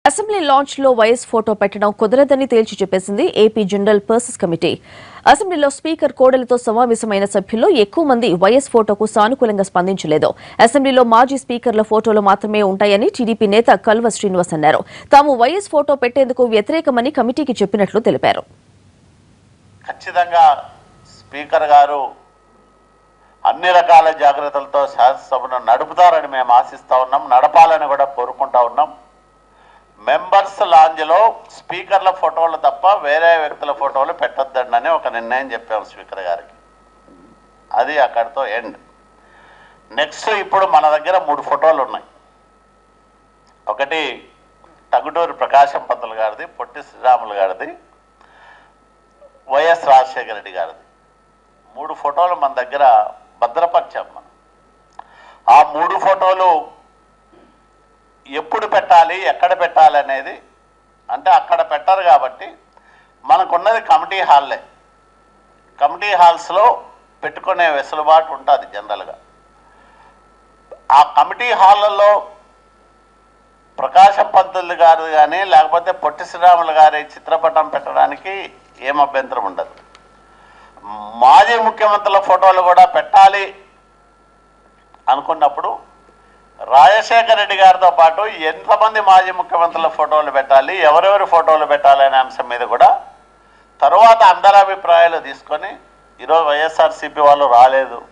assembly lounge లో YS photo పెట్టడం కుదరదని తేల్చి చెప్పేసింది ఏపీ జనరల్ పర్సెస్ కమిటీ అసెంబ్లీలో స్పీకర్ కోడలితో సమావేశమైన సభ్యుల్లో ఎక్కువ మంది వైఎస్ ఫోటోకు సానుకూలంగా స్పందించలేదు అసెంబ్లీలో మాజీ స్పీకర్ల ఫోటోలు మాత్రమే ఉంటాయని టీడీపీ నేత కల్వ శ్రీనివాస్ అన్నారు తాము వైఎస్ ఫోటో పెట్టేందుకు వ్యతిరేకమని కమిటీకి చెప్పినట్లు తెలిపారు ఖచ్చితంగా స్పీకర్ గారు అన్ని రకాల జాగ్రత్తలతో శాసనసభను నడుపుతారని మేము ఆశిస్తా ఉన్నాం నడపాలని కూడా కోరుకుంటా ఉన్నాం మెంబర్స్ లాంజ్లో స్పీకర్ల ఫోటోలు తప్ప వేరే వ్యక్తుల ఫోటోలు పెట్టొద్దండి అని ఒక నిర్ణయం చెప్పాం స్పీకర్ గారికి అది అక్కడితో ఎండ్ నెక్స్ట్ ఇప్పుడు మన దగ్గర మూడు ఫోటోలు ఉన్నాయి ఒకటి టంగుటూరి ప్రకాశం పంతులు గారిది పొట్టి శ్రీరాములు గారిది వైఎస్ రాజశేఖర రెడ్డి గారిది మూడు ఫోటోలు మన దగ్గర భద్రపరిచాం మనం ఆ మూడు ఫోటోలు ఎప్పుడు పెట్టాలి ఎక్కడ పెట్టాలి అనేది అంటే అక్కడ పెట్టరు కాబట్టి మనకున్నది కమిటీ హాల్లే కమిటీ హాల్స్లో పెట్టుకునే వెసులుబాటు ఉంటుంది జనరల్గా ఆ కమిటీ హాళ్ళల్లో ప్రకాశం పంతులు గారు కానీ లేకపోతే పొట్టి శ్రీరాములు గారి చిత్రపటం పెట్టడానికి ఏం అభ్యంతరం ఉండదు మాజీ ముఖ్యమంత్రుల ఫోటోలు కూడా పెట్టాలి అనుకున్నప్పుడు రాజశేఖర రెడ్డి గారితో పాటు ఎంతమంది మాజీ ముఖ్యమంత్రుల ఫోటోలు పెట్టాలి ఎవరెవరి ఫోటోలు పెట్టాలి అనే అంశం మీద కూడా తరువాత అందరి అభిప్రాయాలు తీసుకొని ఈరోజు వైఎస్ఆర్సీపీ వాళ్ళు రాలేదు